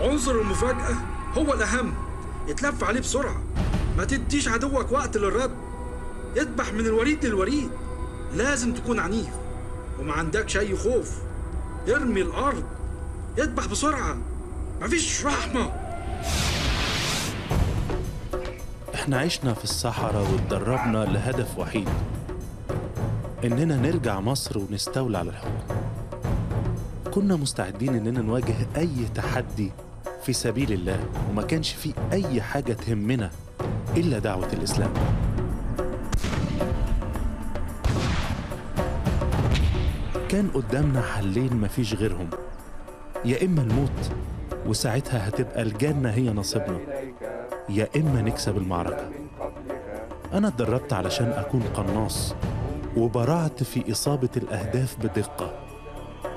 عنصر المفاجأة هو الأهم اتلف عليه بسرعة ما تديش عدوك وقت للرد اذبح من الوريد للوريد لازم تكون عنيف وما عندكش أي خوف ارمي الأرض اذبح بسرعة مفيش رحمة احنا عشنا في الصحراء واتدربنا لهدف وحيد اننا نرجع مصر ونستولى على الحكم كنا مستعدين اننا نواجه اي تحدي في سبيل الله وما كانش في اي حاجه تهمنا الا دعوه الاسلام كان قدامنا حلين مفيش غيرهم يا اما الموت وساعتها هتبقى الجنه هي نصيبنا يا اما نكسب المعركه انا اتدربت علشان اكون قناص وبرعت في اصابه الاهداف بدقه